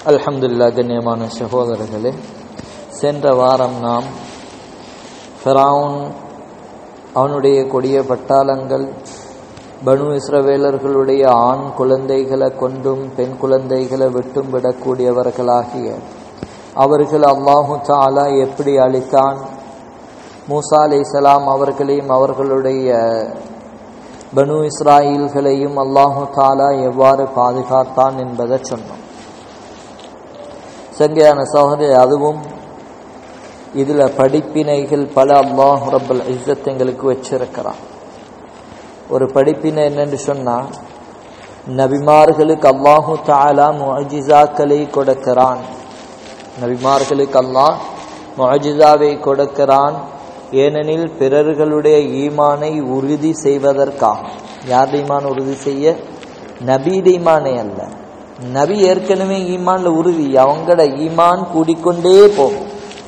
அல்ஹம்துலில்லாஹ் கண்ணியமான சகோதரர்களே சென்ற வாரம் நாம் ஃபெராவுன் அவனுடைய கொடிய பட்டாளங்கள் பனு இஸ்ரவேலர்களுடைய ஆண் குழந்தைகளை கொண்டும் பெண் குழந்தைகளை விட்டும் விடக்கூடியவர்களாகிய அவர்கள் அல்லாஹு தாலா எப்படி அளித்தான் மூசா அலைசலாம் அவர்களையும் அவர்களுடைய பனு இஸ்ராயில்களையும் அல்லாஹு தாலா எவ்வாறு பாதுகாத்தான் என்பதை சொன்னோம் சங்கையான சகோதரி அதுவும் இதுல படிப்பினைகள் பல அல்லாஹ் ரப்பல் இஸ்ஸத் எங்களுக்கு வச்சிருக்கிறான் ஒரு படிப்பினை என்னன்னு சொன்னா நபிமார்களுக்கு அல்லாஹு தாலா முஜிசாக்களை கொடுக்கிறான் நபிமார்களுக்கு அல்லாஹ் முஜிசாவை கொடுக்கிறான் ஏனெனில் பிறர்களுடைய ஈமானை உறுதி செய்வதற்காக யார் ஈமான் உறுதி செய்ய நபீட ஈமானே அல்ல நபி ஏற்கனவே ஈமான்ல உறுதி அவங்களோட ஈமான் கூடிக்கொண்டே போகும்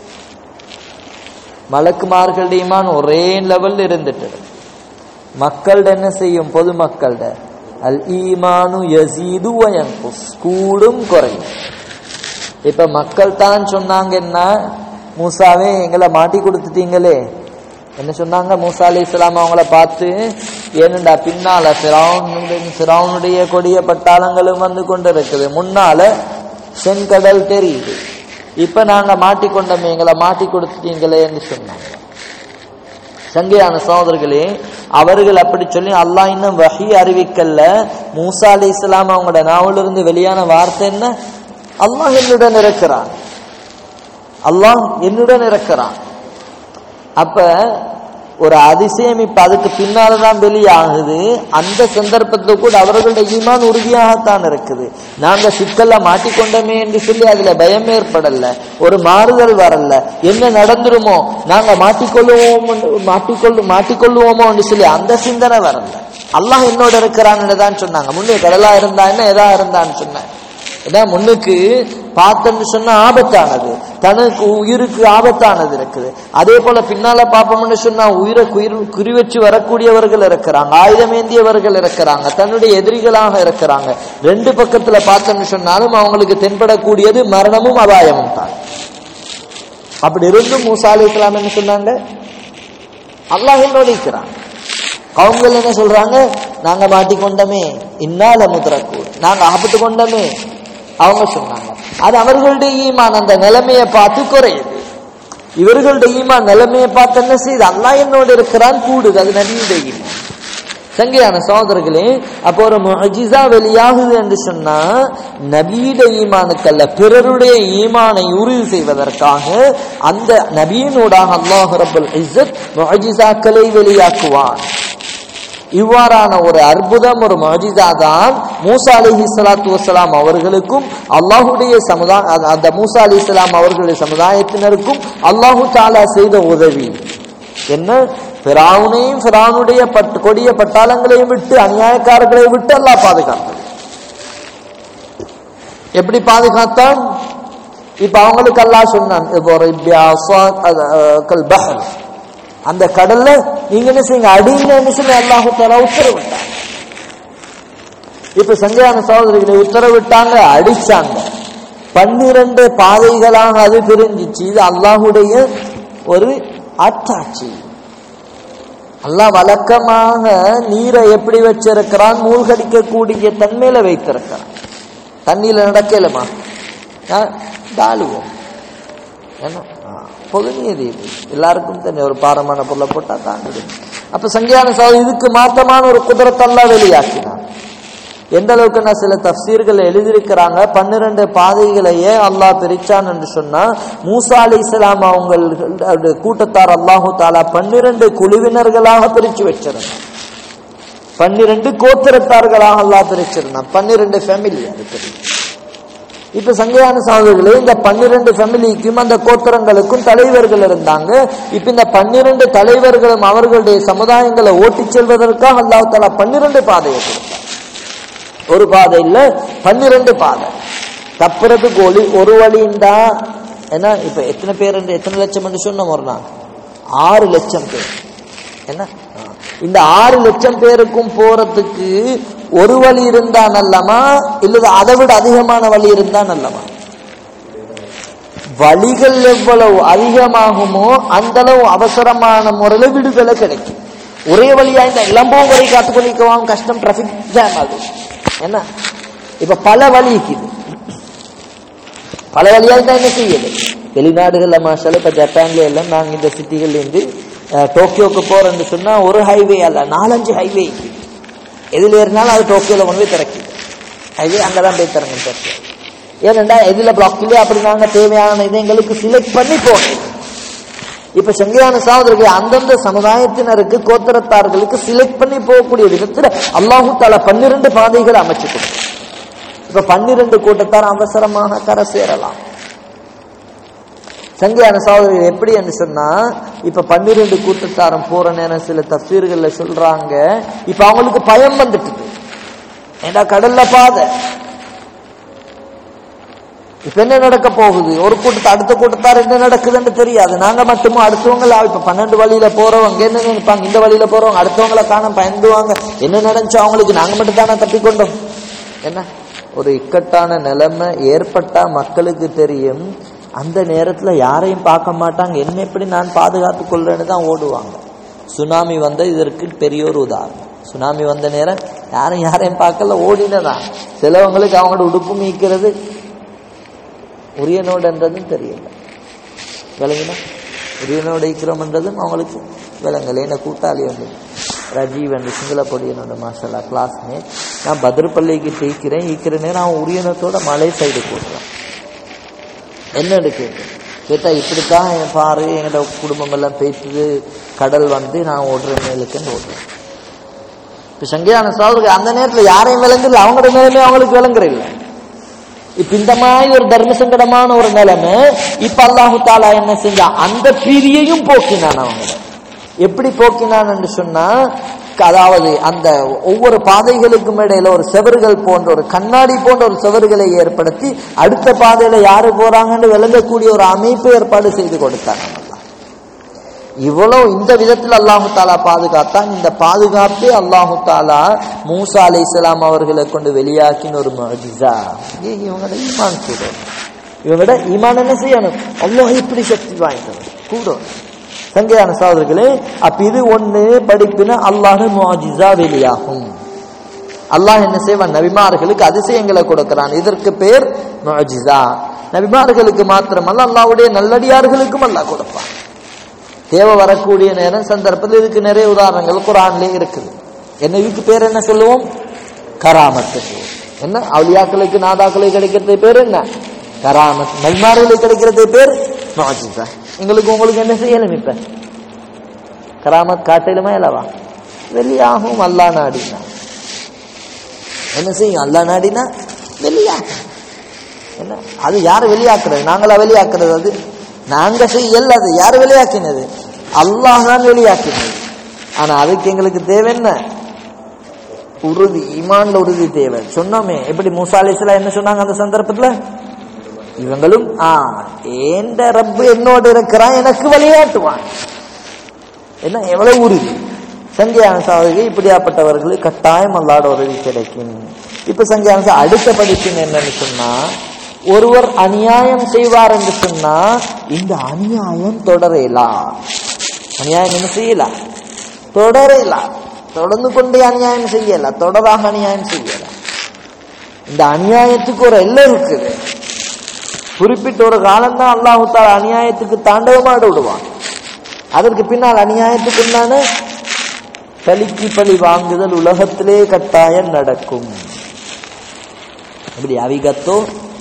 மலக்குமார்களுடைய ஈமான் ஒரே லெவல்ல இருந்துட்டு மக்கள்ட என்ன செய்யும் பொதுமக்கள்ட அல் ஈமானு யசீது வயங்குஸ் கூடும் குறையும் இப்ப மக்கள் தான் சொன்னாங்கன்னா மூசாவே எங்களை மாட்டி கொடுத்துட்டீங்களே என்ன சொன்னாங்க மூசா அலி இஸ்லாம் அவங்கள பார்த்து ஏனுண்டா பின்னால சிராவுனுடைய கொடிய பட்டாளங்களும் வந்து கொண்டு இருக்குது முன்னால செங்கடல் தெரியுது இப்ப நாங்க மாட்டிக்கொண்டோமே எங்களை மாட்டி கொடுத்துட்டீங்களேன்னு சொன்னாங்க சங்கையான சகோதரர்களே அவர்கள் அப்படி சொல்லி அல்லாஹ் இன்னும் வகி அறிவிக்கல்ல மூசா அலி இஸ்லாம் அவங்களோட நாவலிருந்து வெளியான வார்த்தை என்ன அல்லாஹ் என்னுடன் இருக்கிறான் அல்லாஹ் என்னுடன் இருக்கிறான் அப்ப ஒரு அதிசயம் இப்ப அதுக்கு பின்னால்தான் வெளியாகுது அந்த சந்தர்ப்பத்துல கூட அவர்களுடைய ஈமான் உறுதியாகத்தான் இருக்குது நாங்க சிக்கல்ல மாட்டிக்கொண்டோமே என்று சொல்லி அதுல பயம் ஏற்படல ஒரு மாறுதல் வரல என்ன நடந்துருமோ நாங்க மாட்டிக்கொள்ளுவோம் மாட்டிக்கொள்ளு மாட்டிக்கொள்ளுவோமோ என்று சொல்லி அந்த சிந்தனை வரல அல்லாஹ் என்னோட இருக்கிறான்னு தான் சொன்னாங்க முன்னே கடலா இருந்தா என்ன எதா இருந்தான்னு சொன்னேன் இதான் முன்னுக்கு பார்த்தன்னு சொன்னா ஆபத்தானது தனக்கு உயிருக்கு ஆபத்தானது இருக்குது அதே போல பின்னால பாப்போம்னு சொன்னா உயிரை குயிர் குறி வச்சு வரக்கூடியவர்கள் இருக்கிறாங்க ஆயுதம் ஏந்தியவர்கள் இருக்கிறாங்க தன்னுடைய எதிரிகளாக இருக்கிறாங்க ரெண்டு பக்கத்துல பார்த்தோம்னு சொன்னாலும் அவங்களுக்கு தென்படக்கூடியது மரணமும் அபாயமும் தான் அப்படி இருந்தும் மூசா அலி இஸ்லாம் என்ன சொன்னாங்க அல்லாஹ் நோடிக்கிறாங்க கவுங்கள் என்ன சொல்றாங்க நாங்க மாட்டிக்கொண்டோமே இன்னால முதிரக்கூ நாங்க ஆபத்து கொண்டோமே அவங்க சொன்னாங்க அது அவர்களுடைய ஈமான் அந்த நிலைமையை பார்த்து குறையுது இவர்களுடைய ஈமான் நிலைமையை பார்த்து என்ன செய்யுது அல்லா என்னோடு இருக்கிறான் கூடுது அது நபியுடைய ஈமான் சங்கையான சகோதரர்களே அப்போ ஒரு மஜிசா வெளியாகுது என்று சொன்னா நபீட ஈமானுக்கல்ல பிறருடைய ஈமானை உறுதி செய்வதற்காக அந்த நபியினூடாக அல்லாஹ் ரபுல் இஸ்ஸத் மஜிசாக்களை வெளியாக்குவான் இவ்வாறான ஒரு அற்புதம் ஒரு மஜிதா தான் மூசா அலிஹி சலாத்து வசலாம் அவர்களுக்கும் அல்லாஹுடைய சமுதாய அந்த மூசா அலி இஸ்லாம் அவர்களுடைய சமுதாயத்தினருக்கும் அல்லாஹு தாலா செய்த உதவி என்ன பிராவுனையும் பிராவுனுடைய பட் கொடிய பட்டாளங்களையும் விட்டு அநியாயக்காரர்களை விட்டு அல்லாஹ் பாதுகாத்தது எப்படி பாதுகாத்தான் இப்ப அவங்களுக்கு அல்லாஹ் சொன்னான் இப்போ அந்த கடல்ல நீங்க என்ன செய்யுங்க அடிங்கன்னு சொல்லி அல்லாஹு தாலா உத்தரவிட்டாங்க இப்ப சங்கையான சகோதரிகளை உத்தரவிட்டாங்க அடிச்சாங்க பன்னிரண்டு பாதைகளாக அது பிரிஞ்சிச்சு இது அல்லாஹுடைய ஒரு அத்தாட்சி அல்லாஹ் வழக்கமாக நீரை எப்படி வச்சிருக்கிறான் மூழ்கடிக்கக்கூடிய தன்மையில வைத்திருக்கிறான் தண்ணியில நடக்கலுமா தாழுவோம் என்ன பொது நீதி எல்லாருக்கும் தெரிஞ்ச ஒரு பாரமான பொருளை போட்டா தாண்டிடும் அப்ப சங்கியான சோதரி இதுக்கு மாற்றமான ஒரு குதிரத்தெல்லாம் வெளியாக்கினான் எந்த அளவுக்கு நான் சில தப்சீர்கள் எழுதியிருக்கிறாங்க பன்னிரண்டு பாதைகளையே அல்லாஹ் பிரிச்சான் என்று சொன்னா மூசா அலி இஸ்லாம் அவங்க கூட்டத்தார் அல்லாஹூ தாலா பன்னிரண்டு குழுவினர்களாக பிரிச்சு வச்சிருந்தான் பன்னிரண்டு கோத்திரத்தார்களாக அல்லாஹ் பிரிச்சிருந்தான் பன்னிரண்டு ஃபேமிலி அதுக்கு இப்ப சங்கையான சகோதரர்களே இந்த பன்னிரண்டு ஃபேமிலிக்கும் அந்த கோத்திரங்களுக்கும் தலைவர்கள் இருந்தாங்க இப்ப இந்த பன்னிரண்டு தலைவர்களும் அவர்களுடைய சமுதாயங்களை ஓட்டிச் செல்வதற்காக அல்லாஹ் தாலா பன்னிரண்டு பாதையை கொடுத்தார் ஒரு பாதை இல்ல பன்னிரண்டு பாதை தப்புறதுக்கு ஒளி ஒரு வழிந்தா ஏன்னா இப்ப எத்தனை பேர் எத்தனை லட்சம் என்று சொன்னோம் ஒரு நாள் ஆறு லட்சம் பேர் என்ன இந்த ஆறு லட்சம் பேருக்கும் போறதுக்கு ஒரு வழி இருந்தா நல்லமா இல்லது அதை விட அதிகமான வழி இருந்தா நல்லமா வழிகள் எவ்வளவு அதிகமாகுமோ அந்த அளவு அவசரமான முறையில் விடுதலை கிடைக்கும் ஒரே வழியா இந்த இளம்போ வரை காத்துக்கொண்டிருக்கவும் கஷ்டம் டிராபிக் ஜாம் ஆகும் என்ன இப்ப பல வழி இருக்குது பல வழியா இருந்தா என்ன செய்யுது வெளிநாடுகள்ல மாஷால இப்ப ஜப்பான்ல எல்லாம் நாங்க இந்த சிட்டிகள்ல இருந்து அஹ், டோக்கியோக்கு போறோம்னு சொன்னா ஒரு ஹைவே அல்ல நாலஞ்சு ஹைவே எதுல ஏறினாலும் அது டோக்கியோல கொண்டு போய் திறக்குது ஹைவே அங்கதான் போய் திறங்க டோக்கியோ ஏனெண்டா எதுல பிளாக் இல்லையோ அப்படி நாங்க தேவையான இதை எங்களுக்கு சிலக்ட் பண்ணி போகணும் இப்ப சங்கையான சகோதரர்கள் அந்தந்த சமுதாயத்தினருக்கு கோத்திரத்தார்களுக்கு சிலக்ட் பண்ணி போகக்கூடிய விதத்துல அல்லாஹு தாலா பன்னிரண்டு பாதைகளை அமைச்சு கொடுக்கும் இப்ப பன்னிரண்டு கூட்டத்தார் அவசரமாக கரை சேரலாம் சங்கையான சகோதரர்கள் எப்படி என்று சொன்னா இப்ப பன்னிரண்டு கூட்டத்தாரம் போற நேரம் சில தப்சீர்கள்ல சொல்றாங்க இப்ப அவங்களுக்கு பயம் வந்துட்டு ஏண்டா கடல்ல பாதை இப்ப என்ன நடக்க போகுது ஒரு கூட்டத்தை அடுத்த கூட்டத்தார் என்ன நடக்குதுன்னு தெரியாது நாங்க மட்டுமா அடுத்தவங்கள இப்ப பன்னெண்டு வழியில போறவங்க என்ன நினைப்பாங்க இந்த வழியில போறவங்க அடுத்தவங்கள காண பயந்துவாங்க என்ன நடந்துச்சு அவங்களுக்கு நாங்க மட்டும் தானே தப்பிக்கொண்டோம் என்ன ஒரு இக்கட்டான நிலைமை ஏற்பட்டா மக்களுக்கு தெரியும் அந்த நேரத்துல யாரையும் பார்க்க மாட்டாங்க என்ன எப்படி நான் பாதுகாத்து கொள்றேன்னு தான் ஓடுவாங்க சுனாமி வந்த இதற்கு பெரிய ஒரு உதாரணம் சுனாமி வந்த நேரம் யாரும் யாரையும் பார்க்கல ஓடினதான் சிலவங்களுக்கு அவங்களோட உடுப்பு மீக்கிறது உரியனோடுன்றதும் தெரியல விளங்கினா உரியனோடு இருக்கிறோம்ன்றதும் அவங்களுக்கு விளங்கல என்ன கூட்டாளி வந்து ரஜீவ் என்று சிங்கள பொடியனோட மாஷல்லா கிளாஸ்மேட் நான் பத்ரப்பள்ளிக்கு டீக்கிறேன் ஈக்கிற நேரம் அவன் உரியனத்தோட மலை சைடு போடுறான் என்னன்னு கேட்டு கேட்டா இப்படித்தான் என் பாரு எங்களோட குடும்பம் எல்லாம் பேசுது கடல் வந்து நான் ஓடுறேன் மேலுக்குன்னு ஓடுறேன் இப்ப சங்கியான சோதருக்கு அந்த நேரத்துல யாரையும் விளங்குது அவங்களோட நிலைமை அவங்களுக்கு விளங்குற இல்லை இப்ப இந்த மாதிரி ஒரு தர்ம சங்கடமான ஒரு நிலைமை இப்ப அல்லாஹு தாலா என்ன செஞ்சா அந்த பீரியையும் போக்கினான் அவங்க எப்படி போக்கினான் என்று சொன்னா அதாவது அந்த ஒவ்வொரு பாதைகளுக்கும் இடையில ஒரு செவறுகள் போன்ற ஒரு கண்ணாடி போன்ற ஒரு செவறுகளை ஏற்படுத்தி அடுத்த பாதையில யாரு போறாங்கன்னு விளங்கக்கூடிய ஒரு அமைப்பு ஏற்பாடு செய்து கொடுத்தாங்க அல்லாஹ். இவ்வளவு இந்த விதத்தில் அல்லாஹு தாலா பாதுகாத்தான் இந்த பாதுகாப்பே அல்லாஹு தாலா மூசா அலை இஸ்லாம் அவர்களை கொண்டு வெளியாக்கின ஒரு மஜிசா இவங்களோட ஈமான் கூட இவங்களோட ஈமான் என்ன செய்யணும் அல்லாஹ் இப்படி சக்தி வாய்ந்தவர் கூட சங்கையான சகோதரர்களே அப்ப இது ஒண்ணு படிப்பின அல்லாஹ் முஜிசா வெளியாகும் அல்லாஹ் என்ன செய்வான் நபிமார்களுக்கு அதிசயங்களை கொடுக்கிறான் இதற்கு பேர் முஜிசா நபிமார்களுக்கு மாத்திரமல்ல அல்லாஹ்வுடைய நல்லடியார்களுக்கும் அல்லாஹ் கொடுப்பான் தேவை வரக்கூடிய நேரம் சந்தர்ப்பத்தில் இதுக்கு நிறைய உதாரணங்கள் குரான்லயே இருக்குது என்ன இதுக்கு பேர் என்ன சொல்லுவோம் கராமத்து என்ன அவுலியாக்களுக்கு நாதாக்களுக்கு கிடைக்கிறது பேர் என்ன கராமத் நல்மார்களுக்கு கிடைக்கிறது பேர் முஜிசா எங்களுக்கு உங்களுக்கு என்ன செய்யணும் இப்ப கராமத் காட்டிலுமா இல்லவா வெளியாகும் அல்லா நாடினா என்ன செய்யும் அல்லா நாடினா வெளியாகும் என்ன அது யார் வெளியாக்குறது நாங்களா வெளியாக்குறது அது நாங்க செய்யல அது யார் வெளியாக்கினது அல்லாஹ் தான் வெளியாக்கினது ஆனா அதுக்கு எங்களுக்கு தேவை என்ன உறுதி ஈமான்ல உறுதி தேவை சொன்னோமே எப்படி மூசா அலிஸ்லாம் என்ன சொன்னாங்க அந்த சந்தர்ப்பத்துல இவங்களும் ஆ ஏண்ட ரப்பு என்னோடு இருக்கிறான் எனக்கு விளையாட்டுவான் என்ன எவ்வளவு உறுதி சங்கியான சாதகை இப்படியாப்பட்டவர்களுக்கு கட்டாயம் அல்லாட உதவி கிடைக்கும் இப்ப சங்கியான சா- அடுத்த படிப்பின் என்னன்னு சொன்னா ஒருவர் அநியாயம் செய்வார் என்று சொன்னா இந்த அநியாயம் தொடரலாம் அநியாயம் என்ன செய்யலாம் தொடரலாம் தொடர்ந்து கொண்டே அநியாயம் செய்யலாம் தொடராக அநியாயம் செய்யலாம் இந்த அநியாயத்துக்கு ஒரு எல்லை இருக்குது குறிப்பிட்ட ஒரு காலம்தான் அல்லாஹு தாலா அநியாயத்துக்கு தாண்டவமாட விடுவான் அதற்கு பின்னால் அநியாயத்துக்கு உண்டான பலிக்கு பழி வாங்குதல் உலகத்திலே கட்டாயம் நடக்கும் அப்படி அவிகத்தோ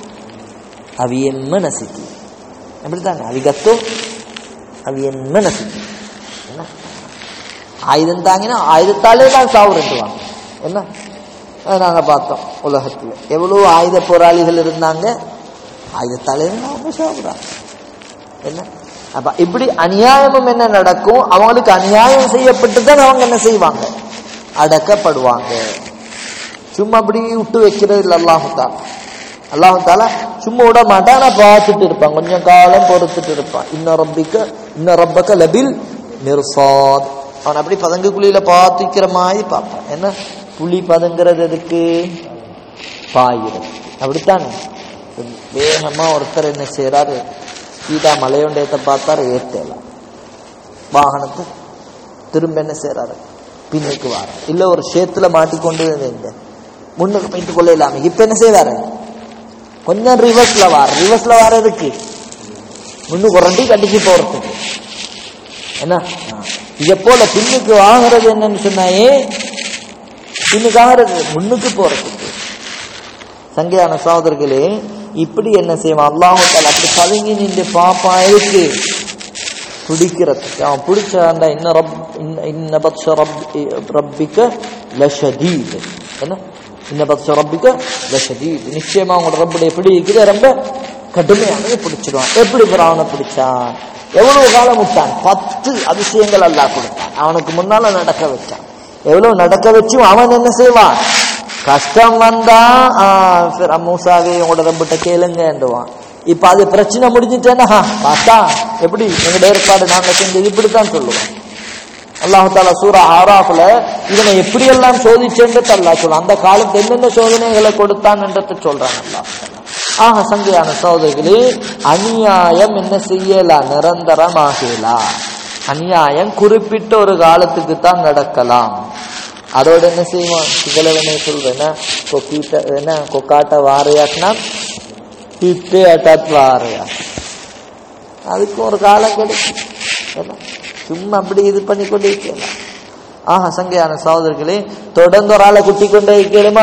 அவியன்ம நசிக்கு அப்படித்தானே அவிகத்தோ அவியன்ம நசிக்கு என்ன ஆயுதம் தாங்கினா ஆயுதத்தாலே தான் சாவுறட்டுவாங்க என்ன அதை நாங்க பார்த்தோம் உலகத்துல எவ்வளவு ஆயுத போராளிகள் இருந்தாங்க ஆயுதத்தாலே தான் அவங்க சாவுறாங்க என்ன அப்ப இப்படி அநியாயமும் என்ன நடக்கும் அவங்களுக்கு அநியாயம் செய்யப்பட்டு தான் அவங்க என்ன செய்வாங்க அடக்கப்படுவாங்க சும்மா அப்படி விட்டு வைக்கிறது இல்லை அல்லாஹுத்தாலா அல்லாஹுத்தாலா சும்மா விட மாட்டான் நான் பார்த்துட்டு இருப்பான் கொஞ்சம் காலம் பொறுத்துட்டு இருப்பான் இன்னும் ரப்பிக்க இன்னும் ரப்பக்க லபில் மிர்சாத் அவன் அப்படி பதங்கு குழியில பார்த்துக்கிற மாதிரி பார்ப்பான் என்ன புலி பதங்கிறது எதுக்கு பாயிரம் அப்படித்தானே வேகமா ஒருத்தர் என்ன செய்யறாரு சீதா மலையொண்டயத்தை பார்த்தாரு ஏத்தலாம் வாகனத்தை திரும்ப என்ன செய்யறாரு பின்னுக்கு வார இல்ல ஒரு சேத்துல மாட்டிக்கொண்டு இந்த முன்னுக்கு போயிட்டு கொள்ள இல்லாம இப்ப என்ன செய்வாரு கொஞ்சம் ரிவர்ஸ்ல வார ரிவர்ஸ்ல வாரதுக்கு முன்னுக்கு ரெண்டி கண்டிச்சு போறதுக்கு என்ன இத போல பின்னுக்கு வாங்குறது என்னன்னு சொன்னாயே பின்னுக்கு ஆகிறது முன்னுக்கு போறதுக்கு சங்கியான சகோதரர்களே இப்படி என்ன செய்வான் அல்லாஹால அப்படி பதுங்கி நின்று பாப்பா இருக்கு பிடிக்கிறதுக்கு அவன் பிடிச்சாண்டா இன்ன ரப் இன்ன- இன்ன பத்ஷ ரப் ரப்பிக்க லஷதீத் என்ன இன்ன பத்ஷ ரப்பிக்க லஷதீத் நிச்சயமா அவங்களோட ரப்புடைய பிடி இருக்குது ரொம்ப கடுமையானது பிடிச்சிடுவான் எப்படி அவனை பிடிச்சான் எவ்வளவு காலம் விட்டான் பத்து அதிசயங்கள் அல்லாஹ் கொடுத்தான் அவனுக்கு முன்னால நடக்க வச்சான் எவ்வளவு நடக்க வச்சும் அவன் என்ன செய்வான் கஷ்டம் வந்தா ஆஹ் சரி, மூசாவே உங்களோட ரப்பிட்ட கேளுங்கன்றுவான் இப்ப அது பிரச்சனை முடிஞ்சிட்டேன்னா பார்த்தா எப்படி எங்க ஏற்பாடு நாங்க செஞ்சது இப்படித்தான் சொல்லுவோம் அல்லாஹு தாலா சூரா ஆராஃப்ல இதனை எப்படியெல்லாம் சோதிச்சேன்னு அல்லாஹ் சொல்ல அந்த காலத்து என்னென்ன சோதனைகளை கொடுத்தான் என்றதை சொல்றான் அல்லாஹ் ஆக சங்கையான சோதரிகளே அநியாயம் என்ன செய்யலாம் நிரந்தரமாகலாம் அநியாயம் குறிப்பிட்ட ஒரு காலத்துக்கு தான் நடக்கலாம் அதோட என்ன செய்வான் சிகளவனே சொல்றேன் கொக்கீட்ட என்ன கொக்காட்ட வாரையாட்டினா இத்தே அட்டாத் வாரையா அதுக்கு ஒரு காலம் கிடைக்கும் என்ன? சும்மா அப்படி இது பண்ணி கொண்டே இருக்கலாம் ஆஹா சங்கையான சகோதரர்களே தொடர்ந்து ஒரு ஆளை குட்டி கொண்டே இருக்கணுமா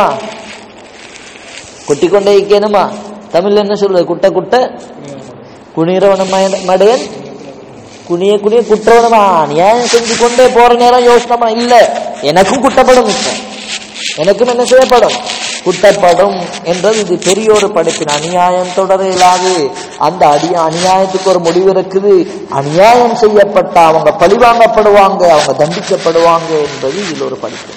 குட்டி கொண்டே இருக்கணுமா தமிழ்ல என்ன சொல்றது குட்ட குட்ட குனிரவன மடையன் குனிய குனிய குற்றவனமா நியாயம் செஞ்சு கொண்டே போற நேரம் யோசனமா இல்ல எனக்கும் குட்டப்படும் இப்ப எனக்கும் என்ன செய்யப்படும் குட்டப்படும் என்றது இது பெரிய ஒரு படிப்பின் அநியாயம் தொடர இயலாது அந்த அடி அநியாயத்துக்கு ஒரு முடிவு இருக்குது அநியாயம் செய்யப்பட்ட அவங்க பழிவாங்கப்படுவாங்க அவங்க தண்டிக்கப்படுவாங்க என்பது இதில் ஒரு படிப்பு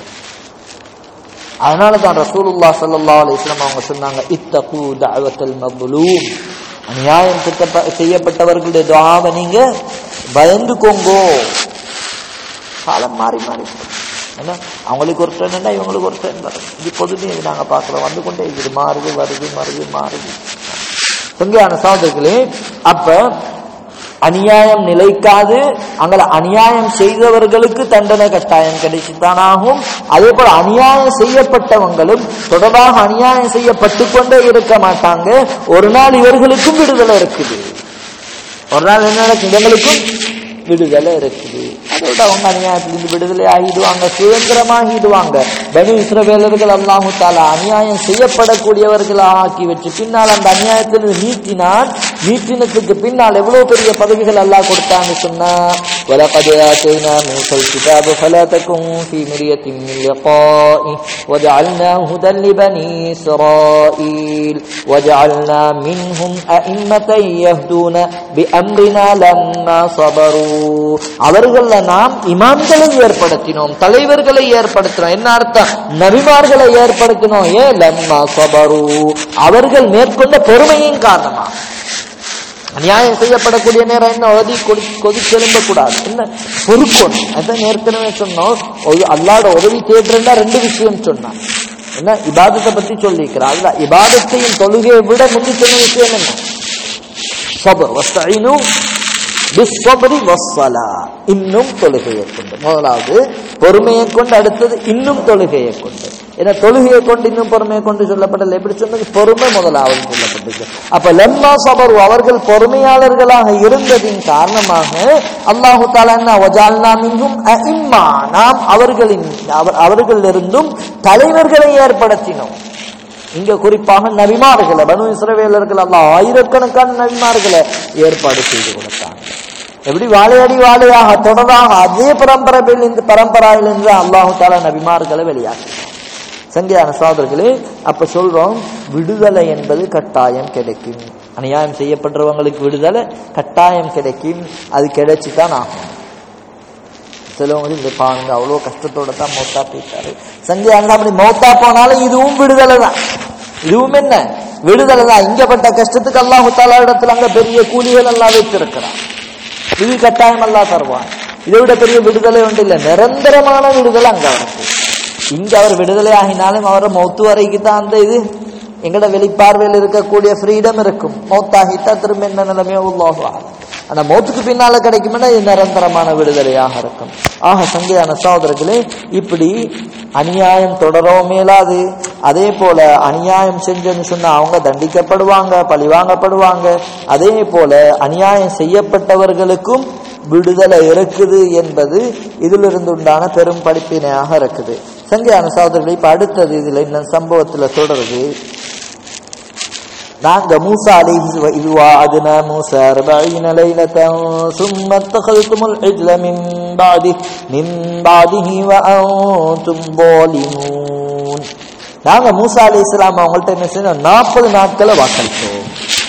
அதனால தான் ரசூலுல்லாஹ் ஸல்லல்லாஹு அலைஹி வஸல்லம் அவங்க சொன்னாங்க இத்தகு தஅவத்தல் மப்லூம் அநியாயம் செய்யப்ப- செய்யப்பட்டவர்களுடைய துஆவை நீங்க பயந்துக்கோங்கோ காலம் மாறி மாறி போகுது. என்ன அவங்களுக்கு ஒரு ட்ரெண்ட் இவங்களுக்கு ஒரு ட்ரெண்ட் வரும் இது பொதுவே இது நாங்க பார்க்கிறோம் வந்து கொண்டே இது மாறுது வருது மறுது மாறுது தொங்கையான சகோதரர்களே அப்ப அநியாயம் நிலைக்காது அங்கே அநியாயம் செய்தவர்களுக்கு தண்டனை கட்டாயம் கிடைச்சுத்தானாகும் அதே போல அநியாயம் செய்யப்பட்டவங்களும் தொடர்பாக அநியாயம் செய்யப்பட்டு கொண்டே இருக்க மாட்டாங்க ஒரு நாள் இவர்களுக்கும் விடுதலை இருக்குது ஒரு நாள் என்ன நடக்கும் இவங்களுக்கும் விடுதலை இருக்குது அதோட அவங்க அநியாயத்திலிருந்து விடுதலை ஆகிடுவாங்க சுதந்திரமாகிடுவாங்க பனு இஸ்ரவேலர்கள் அல்லாஹு தாலா அநியாயம் செய்யப்படக்கூடியவர்களாக ஆக்கி வச்சு பின்னால் அந்த அநியாயத்திலிருந்து நீக்கினான் நீக்கினத்துக்கு பின்னால் எவ்வளவு பெரிய பதவிகள் அல்லாஹ் கொடுத்தான்னு சொன்னா وَلَقَدْ آتَيْنَا مُوسَى الْكِتَابَ فَلَا تَكُنْ فِي مِرْيَةٍ مِّن لِقَائِهِ وَجَعَلْنَاهُ هُدًى لِبَنِي إِسْرَائِيلَ وَجَعَلْنَا مِنْهُمْ أَئِمَّةً يَهْدُونَ بِأَمْرِنَا لَمَّا صَبَرُوا அவர்கள நாம் இமாம்களை ஏற்படுத்தினோம் தலைவர்களை ஏற்படுத்தினோம் என்ன அர்த்தம் நபிமார்களை ஏற்படுத்தினோம் ஏன் லம்மா சபரு அவர்கள் மேற்கொண்ட பொறுமையின் காரணமா அநியாயம் செய்யப்படக்கூடிய நேரம் என்ன ஒதி கொதி கொதிச்செலும்ப கூடாது என்ன பொறுக்கணும் அதான் ஏற்கனவே சொன்னோம் ஒரு அல்லாட உதவி தேடுறா ரெண்டு விஷயம் சொன்னான் என்ன இபாதத்தை பத்தி சொல்லியிருக்கிறார் அல்ல இபாதத்தையும் தொழுகையை விட முந்தி சொன்ன விஷயம் என்ன சபர் வஸ்தீனும் பிஸ்வபரி வஸ்வலா இன்னும் தொழுகையை கொண்டு முதலாவது பொறுமையை கொண்டு அடுத்தது இன்னும் தொழுகையை கொண்டு ஏன்னா தொழுகையை கொண்டு இன்னும் பொறுமையை கொண்டு சொல்லப்படல எப்படி சொன்னது பொறுமை முதலாவது சொல்லப்பட்டது அப்ப லம்மா சபரு அவர்கள் பொறுமையாளர்களாக இருந்ததின் காரணமாக அல்லாஹு தாலா என்ன வஜால்னா மின்ஹும் அஇம்மா நாம் அவர்களின் அவர் அவர்களிலிருந்தும் தலைவர்களை ஏற்படுத்தினோம் இங்க குறிப்பாக நபிமார்களை பனு இஸ்ரவேலர்கள் அல்லாஹ் ஆயிரக்கணக்கான நபிமார்களை ஏற்பாடு செய்து கொடுத்தாங்க எப்படி வாழையடி வாழையாக தொடராக அதே பரம்பரையில் இருந்து பரம்பராயிலிருந்து அல்லாஹு தாலா நபிமார்களை வெளியாக்கினார் சங்கியான சகோதரர்களே அப்ப சொல்றோம் விடுதலை என்பது கட்டாயம் கிடைக்கும் அநியாயம் செய்யப்படுறவங்களுக்கு விடுதலை கட்டாயம் கிடைக்கும் அது கிடைச்சுதான் ஆகும் சிலவங்க இந்த பாருங்க அவ்வளோ கஷ்டத்தோட தான் மௌத்தா போயிட்டாரு சஞ்சய் அண்ணா அப்படி மௌத்தா போனாலும் இதுவும் விடுதலை தான் இதுவும் என்ன விடுதலை தான் இங்கப்பட்ட கஷ்டத்துக்கு அல்லாஹு தாலா இடத்துல அங்க பெரிய கூலிகள் எல்லாம் வைத்திருக்கிறான் இது கட்டாயம் எல்லாம் தருவான் இதை விட பெரிய விடுதலை ஒன்று இல்லை நிரந்தரமான விடுதலை அங்க அவருக்கு இங்க அவர் விடுதலை ஆகினாலும் அவரை மௌத்து வரைக்கும் தான் அந்த இது எங்கட வெளிப்பார்வையில் இருக்கக்கூடிய ஃப்ரீடம் இருக்கும் மௌத்தாகிட்டா திரும்ப என்ன நிலைமையோ உள்ளாகும் ஆனா மௌத்துக்கு பின்னால கிடைக்கும்னா இது நிரந்தரமான விடுதலையாக இருக்கும் ஆக சங்கையான சகோதரர்களே இப்படி அநியாயம் தொடரவும் மேலாது அதே போல அநியாயம் செஞ்சேன்னு சொன்னா அவங்க தண்டிக்கப்படுவாங்க பழிவாங்கப்படுவாங்க அதே போல அநியாயம் செய்யப்பட்டவர்களுக்கும் விடுதலை இருக்குது என்பது இதிலிருந்து உண்டான பெரும் படிப்பினையாக இருக்குது சங்கையான சகோதரர்களே இப்ப அடுத்தது இதுல இன்னும் சம்பவத்துல தொடருது நாங்க மூசா அலைஹி வ இது வாஅதுனா மூசா 40 லைலத்தன் ثم اتخذتم العجل من بعده من بعده وانتم ظالمون நாங்க மூசா அலைஹிஸ்ஸலாம் அவங்கள்ட்ட என்ன செஞ்சோம் 40 நாட்களை வாக்களித்தோம்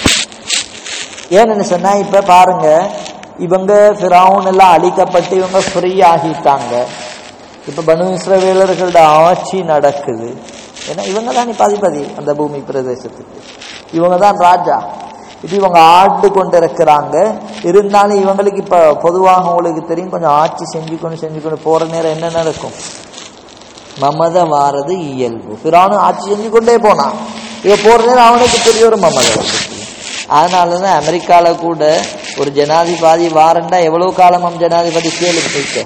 ஏன்னு சொன்னா இப்ப பாருங்க இவங்க ஃபிரௌன் எல்லாம் அழிக்கப்பட்டு இவங்க ஃப்ரீ ஆகிட்டாங்க இப்ப பனு இஸ்ரவேலர்களோட ஆட்சி நடக்குது ஏன்னா இவங்க தான் அதிபதி அந்த பூமி பிரதேசத்துக்கு இவங்க தான் ராஜா இது இவங்க ஆண்டு கொண்டு இருக்கிறாங்க இருந்தாலும் இவங்களுக்கு இப்ப பொதுவாக உங்களுக்கு தெரியும் கொஞ்சம் ஆட்சி செஞ்சுக்கொண்டு செஞ்சுக்கொண்டு போற நேரம் என்ன நடக்கும் மமத வாரது இயல்பு பிறானும் ஆட்சி செஞ்சு கொண்டே போனான் இவ போற நேரம் அவனுக்கு பெரிய ஒரு மமத வந்துச்சு அதனாலதான் அமெரிக்கால கூட ஒரு ஜனாதிபதி வாரண்டா எவ்வளவு காலமாம் ஜனாதிபதி கேளு கேட்க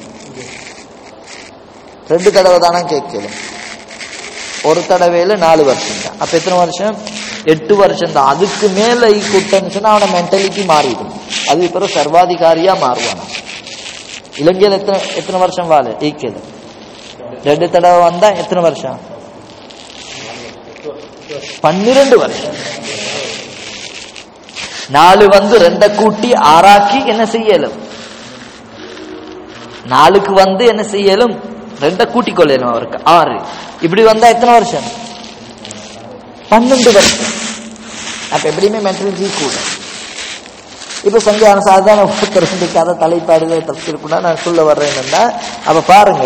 ரெண்டு தடவை தானே கேட்கலும் ஒரு தடவையில நாலு வருஷம் தான் அப்ப எத்தனை வருஷம் எட்டு வருஷம் தான் அதுக்கு மேல கூட்டம்னு சொன்னா அவன மென்டாலிட்டி மாறிடும் அது பிறகு சர்வாதிகாரியா மாறுவானா இலங்கையில் எத்தனை எத்தனை வருஷம் வாழ ஈக்கது ரெண்டு தடவை வந்தா எத்தனை வருஷம் பன்னிரண்டு வருஷம் நாலு வந்து ரெண்ட கூட்டி ஆறாக்கி என்ன செய்யலும் நாலுக்கு வந்து என்ன செய்யலும் ரெண்ட கூட்டிக் கொள்ளலும் அவருக்கு ஆறு இப்படி வந்தா எத்தனை வருஷம் பன்னெண்டு வருஷம் அப்ப எப்படியுமே மென்டலிட்டி கூட இப்ப சங்கியான சாதாரண தெரிஞ்சிக்காத தலைப்பாடுகளை தப்பிருக்குன்னா நான் சொல்ல வர்றேன் என்னன்னா அப்ப பாருங்க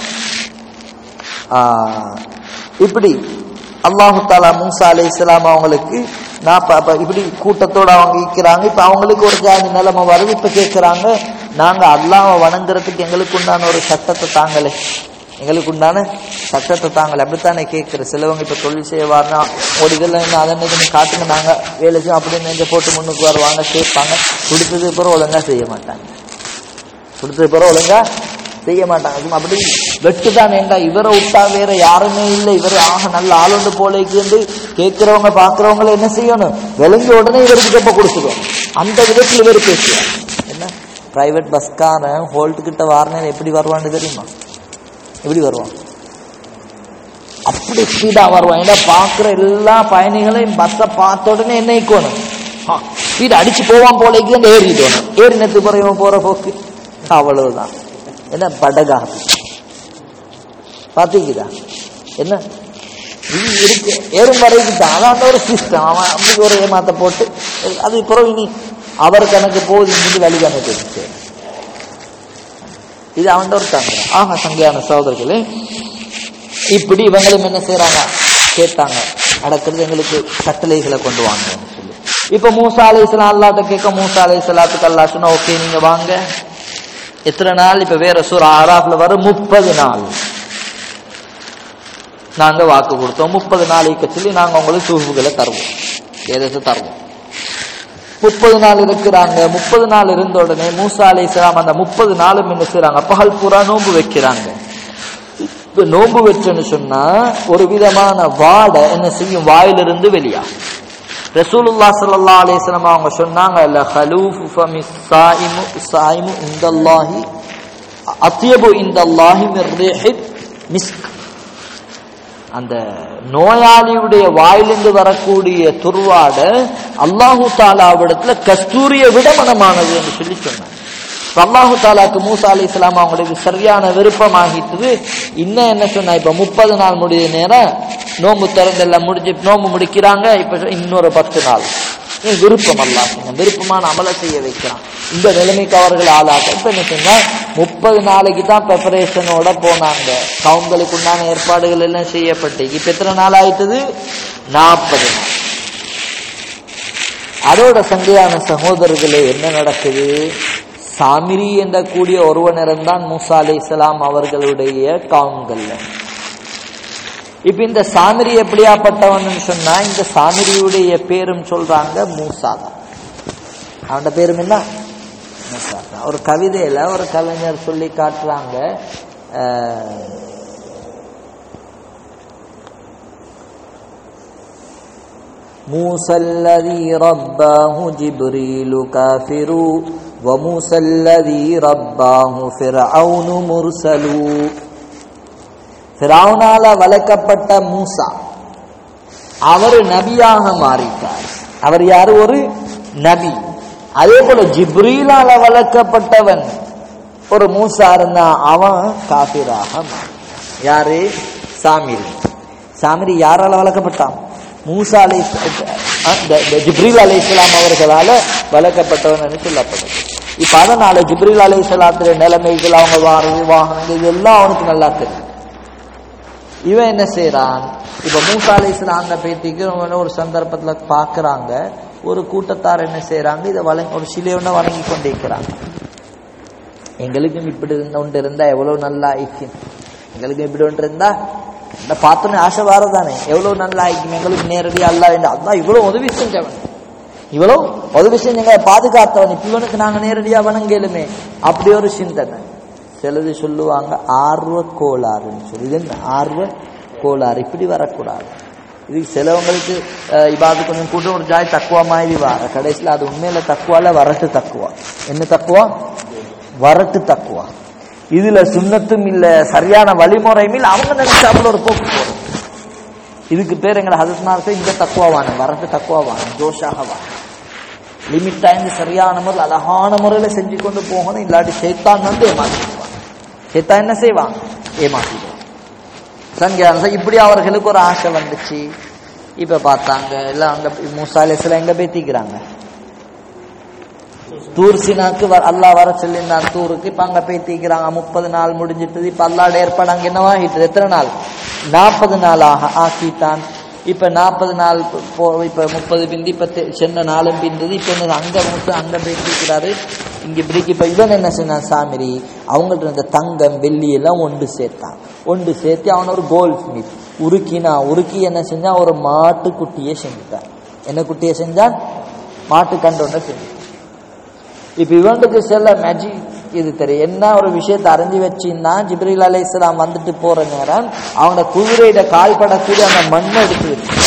ஆஹ், இப்படி அல்லாஹு தாலா மூசா அலை இஸ்லாம் அவங்களுக்கு நான் இப்ப- அப்ப இப்படி கூட்டத்தோட அவங்க இருக்கிறாங்க இப்ப அவங்களுக்கு ஒரு ஜாதி நிலைமை வருது இப்ப கேட்கிறாங்க நாங்க அல்லாஹ்வை வணங்குறதுக்கு எங்களுக்கு உண்டான ஒரு சட்டத்தை தாங்களே எங்களுக்கு உண்டான சட்டத்தை தாங்களே அப்படித்தானே கேட்கிற சிலவங்க இப்ப தொழில் செய்வார்னா ஒரு இதில் என்ன அதை நீங்க காட்டுங்க நாங்க வேலை செய்யும் அப்படின்னு நெஞ்ச போட்டு முன்னுக்கு வருவாங்க கேட்பாங்க கொடுத்தது பிறகு ஒழுங்கா செய்ய மாட்டாங்க கொடுத்தது பிறகு ஒழுங்கா செய்ய மாட்டாங்க சும்மா அப்படி வெட்டுதான் ஏண்டா இவரை விட்டா வேற யாருமே இல்லை இவர் ஆக நல்ல ஆளுண்டு போலைக்கு வந்து கேட்கிறவங்க பாக்குறவங்கள என்ன செய்யணும் விளங்கி உடனே இவருக்கு எப்ப கொடுத்துருவோம் அந்த விதத்தில் இவர் பேசுவார் என்ன பிரைவேட் பஸ்காரன் ஹோல்ட் கிட்ட வாரினர் எப்படி வருவான்னு தெரியுமா எப்படி வருவான் அப்படி ஸ்பீடா வருவான் ஏன்னா பாக்குற எல்லா பயணிகளையும் பஸ்ஸை பார்த்த உடனே என்ன இக்கணும் ஸ்பீட் அடிச்சு போவான் போலைக்கு அந்த ஏறிடணும் ஏறினத்து பிறகு போற போக்கு அவ்வளவுதான் என்ன படகா பாத்தீங்களா என்ன இது இருக்கு ஏறும் வரைக்கும் தான் அதான் ஒரு சிஸ்டம் அவன் அப்படி ஒரு ஏமாத்த போட்டு அது பிறகு இனி அவர் கணக்கு போகுது இங்கிருந்து வழி கணக்கு இருக்கு. இது அவன் ஒரு தந்திரம் ஆக சங்கையான சகோதரர்களே இப்படி இவங்களும் என்ன செய்றாங்க கேட்டாங்க நடக்கிறது எங்களுக்கு கட்டளைகளை கொண்டு வாங்கன்னு சொல்லி இப்ப மூசா அலை இஸ்லாம் அல்லாட்ட கேட்க மூசா அலை இஸ்லாத்துக்கு அல்லா சொன்னா ஓகே நீங்க வாங்க எத்தனை நாள் இப்ப வேற சூர் ஆறாப்ல வரும் முப்பது நாள் நாங்க வாக்கு கொடுத்தோம் முப்பது நாளைக்கு சொல்லி நாங்க உங்களுக்கு சூழ்வுகளை தருவோம் ஏதாச்சும் தருவோம் முப்பது நாள் இருக்கிறாங்க முப்பது நாள் இருந்த உடனே மூசா அலை இஸ்லாம் அந்த முப்பது நாளும் என்ன செய்றாங்க பகல் பூரா நோன்பு வைக்கிறாங்க இப்ப நோன்பு வச்சோன்னு சொன்னா ஒரு விதமான வாடை என்ன செய்யும் வாயிலிருந்து வெளியா ரசூலுல்லாஹ் ஸல்லல்லாஹு அலைஹி வஸல்லம் அவங்க சொன்னாங்க ல ஹலூஃபு ஃபமி ஸாயிமு ஸாயிமு இந்தல்லாஹி அத்யபு இந்தல்லாஹி மிர் ரீஹித் மிஸ்க் அந்த நோயாளியுடைய வாயிலிருந்து வரக்கூடிய துர்வாட அல்லாஹு தாலாவிடத்துல கஸ்தூரிய விட மனமானது என்று சொல்லி சொன்னாங்க இப்ப அல்லாஹு தாலாக்கு மூசா அலி இஸ்லாம் அவங்களுக்கு சரியான விருப்பமாகிட்டது இன்னும் என்ன சொன்னா இப்ப முப்பது நாள் முடிய நேரம் நோம்பு திறந்தெல்லாம் முடிஞ்சு நோம்பு முடிக்கிறாங்க இப்ப இன்னொரு பத்து நாள் இது விருப்பம் அல்லாஹ் விருப்பமான அமலை செய்ய வைக்கிறான் இந்த நிலைமைக்கு அவர்கள் ஆளாக இப்ப என்ன சொன்னா முப்பது நாளைக்கு தான் ப்ரிப்பரேஷனோட போனாங்க அவங்களுக்கு உண்டான ஏற்பாடுகள் எல்லாம் செய்யப்பட்டு இப்ப எத்தனை நாள் ஆயிட்டது நாற்பது நாள் அதோட சங்கையான சகோதரர்களே என்ன நடக்குது சாமிரி என்ற கூடிய ஒருவனிடம் தான் மூசா அலை இஸ்லாம் அவர்களுடைய கவுன்கள்ல இப்ப இந்த சாமிரி எப்படியாப்பட்டவன் சொன்னா இந்த சாமிரியுடைய பேரும் சொல்றாங்க மூசா தான் அவனோட பேரும் என்ன மூசா தான் ஒரு கவிதையில ஒரு கவிஞர் சொல்லி காட்டுறாங்க அஹ், موسى الذي رباه جبريل كافر وموسى الذي رباه فرعون مرسل ஃபிரௌனால வளர்க்கப்பட்ட மூசா அவர் நபியாக மாறிட்டார் அவர் யாரு ஒரு நபி அதே போல ஜிப்ரீலால வளர்க்கப்பட்டவன் ஒரு மூசா இருந்தா அவன் காபிராக மாறினான். யாரு சாமிரி சாமிரி யாரால வளர்க்கப்பட்டான் மூசா அலை ஜிப்ரீல் அலை இஸ்லாம் அவர்களால வளர்க்கப்பட்டவன் என்று சொல்லப்படுது இப்ப அதனால ஜிப்ரீல் அலை இஸ்லாத்துடைய நிலைமைகள் அவங்க வாரது வாகனங்கள் இதெல்லாம் அவனுக்கு நல்லா தெரியும் இவன் என்ன செய்யறான் இப்ப மூசா அலை இஸ்லாம் பேத்திக்கு இவங்க ஒரு சந்தர்ப்பத்துல பாக்குறாங்க ஒரு கூட்டத்தார் என்ன செய்யறாங்க இதை வழங்கி ஒரு சிலையோட வணங்கி கொண்டிருக்கிறாங்க எங்களுக்கும் இப்படி இருந்த ஒன்று இருந்தா எவ்வளவு நல்லா ஐக்கியம் எங்களுக்கும் இப்படி ஒன்று இருந்தா இந்த பார்த்தோன்னே ஆசை வாரதானே எவ்வளவு நல்லா ஐக்கியம் எங்களுக்கு நேரடியா அல்லா வேண்டும் அதான் இவ்வளவு உதவி செஞ்சவன் இவ்வளவு உதவி செஞ்சங்க பாதுகாத்தவன் இப்ப இவனுக்கு நாங்க நேரடியா வணங்கலுமே அப்படி ஒரு சிந்தனை சிலது சொல்லுவாங்க ஆர்வ கோளாறுன்னு சொல்லி இது என்ன ஆர்வ கோளாறு இப்படி வரக்கூடாது இது சிலவங்களுக்கு அஹ், இபாது கொஞ்சம் கூட ஒரு ஜாய் தக்குவா மாதிரி வர கடைசியில் அது உண்மையில தக்குவால வரட்டு தக்குவா என்ன தக்குவா வரட்டு தக்குவா இதுல சுண்ணத்தும் இல்ல சரியான வழிமுறையும் இல்ல அவங்க நினைச்சாப்புல ஒரு போக்கு போறோம் இதுக்கு பேர் எங்களை ஹதத்னார்த்த இந்த தக்குவாவான வரட்டு தக்குவாவான ஜோஷாகவா லிமிட் டைம் சரியான முறையில் அழகான முறையில செஞ்சு கொண்டு போகணும் இல்லாட்டி சேத்தான் வந்து ஏமாத்திடுவான் சேத்தான் என்ன செய்வான் ஏமாத்திடுவான் சங்கியான இப்படி அவர்களுக்கு ஒரு ஆசை வந்துச்சு இப்ப பார்த்தாங்க எல்லாம் அங்க மூசாலேஸ்ல எங்க பேத்திக்கிறாங்க தூர் சினாக்கு வ- அல்லாஹ் வர சொல்லியிருந்தான் தூருக்கு இப்ப அங்க பேத்திக்கிறாங்க முப்பது நாள் முடிஞ்சிட்டது இப்ப அல்லாட ஏற்பாடு அங்க என்னவாகிட்டது எத்தனை நாள் நாற்பது நாளாக ஆக்கிட்டான் இப்ப நாற்பது நாள் போ இப்ப முப்பது பிந்தி இப்ப தெ- சென்ன நாளும் பிந்தது இப்ப என்ன அங்க மூத்து அங்க பேத்திக்கிறாரு இங்க இப்படிக்கு இப்ப இவன் என்ன செஞ்சான் சாமிரி அவங்கள்ட்ட இருந்த தங்கம் வெள்ளி எல்லாம் ஒன்று சேர்த்தான் ஒன்று சேர்த்து அவன் ஒரு கோல்ட் ஸ்மித் உருக்கினா உருக்கி என்ன செஞ்சான் ஒரு மாட்டு குட்டியை செஞ்சுட்டான் என்ன குட்டியை செஞ்சான் மாட்டு கண்டொன்றை செஞ்சான் இப்ப இவனுக்கு சில மேஜிக் இது தெரியும் என்ன ஒரு விஷயத்தை அறிஞ்சு வச்சின்னா ஜிப்ரீல் அலை இஸ்லாம் வந்துட்டு போற நேரம் அவனோட குதிரையிட கால் படக்கூடிய அந்த மண்ணை எடுத்து வச்சு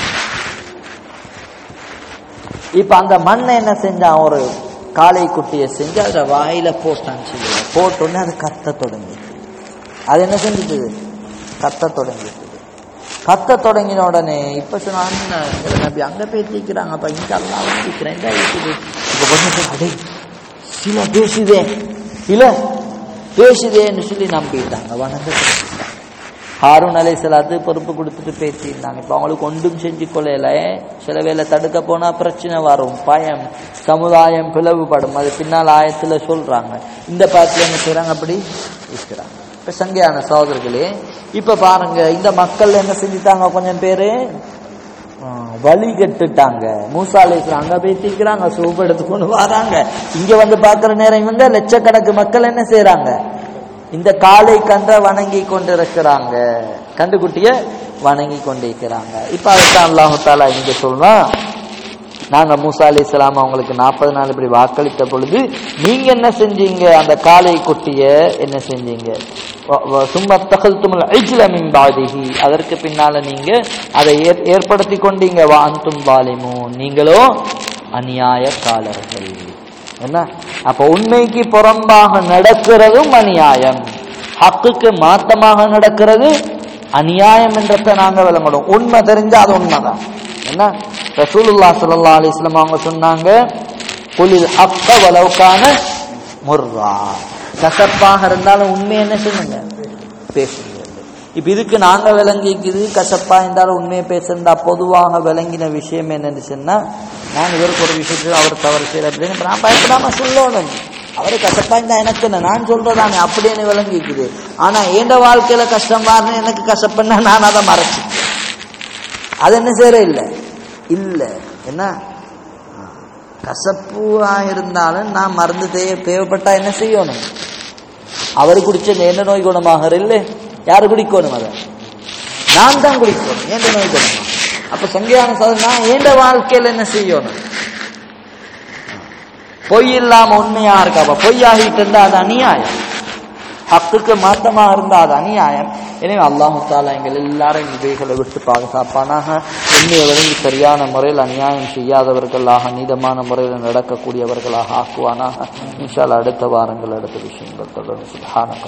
இப்ப அந்த மண்ணை என்ன செஞ்சான் ஒரு காளை குட்டியை செஞ்சு அதுல வாயில போட்டான் சொல்லி போட்டோன்னே அது கத்த தொடங்கிட்டு அது என்ன செஞ்சுது கத்த தொடங்கிட்டு கத்த தொடங்கின உடனே இப்ப சொன்னான் நபி அங்க போய் தீக்கிறாங்க அப்ப இங்க அல்லா தீக்கிறேன் இந்த இருக்குது இப்ப கொஞ்சம் அடே சில பேசுதே இல்ல பேசுதேன்னு சொல்லி நம்பிட்டாங்க வணங்க ஹாரூன் அலைசலாத்து பொறுப்பு கொடுத்துட்டு பேசியிருந்தாங்க இப்போ அவங்களுக்கு ஒன்றும் செஞ்சு கொள்ளையில சில வேளை தடுக்க போனா பிரச்சனை வரும் பயம் சமுதாயம் பிளவுபடும் அது பின்னால் ஆயத்துல சொல்றாங்க இந்த பாத்துல என்ன செய்றாங்க அப்படி இருக்கிறாங்க இப்ப சங்கையான சகோதரர்களே இப்ப பாருங்க இந்த மக்கள் என்ன செஞ்சுட்டாங்க கொஞ்சம் பேரு ஆ, வழி கட்டுட்டாங்க மூசா அலைஸ்லாம் அங்க போய் தீக்கிறாங்க சூப் எடுத்துக்கொண்டு வராங்க இங்க வந்து பாக்குற நேரம் இவங்க லட்சக்கணக்கு மக்கள் என்ன செய்றாங்க இந்த காளை கன்ற வணங்கி கொண்டிருக்கிறாங்க கண்டுக்குட்டிய வணங்கி கொண்டிருக்கிறாங்க இப்ப அதுதான் அல்லாஹு தாலா இங்க சொல்றான் நாங்க மூசா அலி இஸ்லாம் அவங்களுக்கு நாற்பது நாள் இப்படி வாக்களித்த பொழுது நீங்க என்ன செஞ்சீங்க அந்த காளை குட்டிய என்ன செஞ்சீங்க வ- வ- சும்மா தகல்துமல் ஐஜ்ல மின் பாதிஹி அதற்கு பின்னால நீங்க அதை ஏற்- ஏற்படுத்தி கொண்டீங்க வா அன்தும் பாலிமு நீங்களோ அநியாயக்காரர்கள் என்ன அப்ப உண்மைக்கு புறம்பாக நடக்கிறதும் அநியாயம் ஹக்குக்கு மாத்தமாக நடக்கிறது அநியாயம் என்றத நாங்க விளங்கணும் உண்மை தெரிஞ்சா அது உண்மைதான் என்ன ரசூலுல்லாஹ் ஸல்லல்லாஹு அலைஹி வஸல்லம் அவங்க சொன்னாங்க குலில் ஹக்க வலவுக்கான முர்ரா கசப்பாக இருந்தாலும் உண்மை என்ன சொல்லுங்க பேசுங்க இப்ப இதுக்கு நாங்க விளங்கிக்குது கசப்பா இருந்தாலும் உண்மையை பேசுறா பொதுவாக விளங்கின விஷயம் என்னன்னு சொன்னா நான் இவருக்கு ஒரு விஷயத்துல அவர் தவறு செய்யற அப்படின்னு இப்ப நான் பயப்படாம சொல்லணும் அவரு கசப்பா இருந்தா எனக்கு என்ன நான் சொல்றதானே அப்படின்னு விளங்கிக்குது ஆனா எந்த வாழ்க்கையில கஷ்டம் பாருன்னு எனக்கு கசப்புன்னா நான் அதை மறைச்சு அது என்ன செய்யற இல்ல இல்ல என்ன கசப்புவா இருந்தாலும் நான் மருந்து தேவை தேவைப்பட்டா என்ன செய்யணும் அவர் குடிச்ச என்ன நோய் குணமாகிற இல்லை யாரு குடிக்கணும் அதை நான் தான் குடிக்கணும் ஏன் நோய் தெரியுமா அப்ப சங்கையான சாதனை நான் ஏண்ட வாழ்க்கையில என்ன செய்யணும் பொய் இல்லாம உண்மையா இருக்கா அப்ப பொய்யாகிட்டு இருந்தா அது அநியாயம் ஹக்குக்கு மாத்தமா இருந்தா அது அநியாயம் எனவே அல்லாஹு தாலா எங்கள் எல்லாரும் இவைகளை விட்டு பாதுகாப்பானாக உண்மையை விளங்கி சரியான முறையில் அநியாயம் செய்யாதவர்களாக நீதமான முறையில் நடக்கக்கூடியவர்களாக ஆக்குவானாக இன்ஷால் அடுத்த வாரங்கள் அடுத்த விஷயங்கள் தொடர்ந்து சுல்ஹான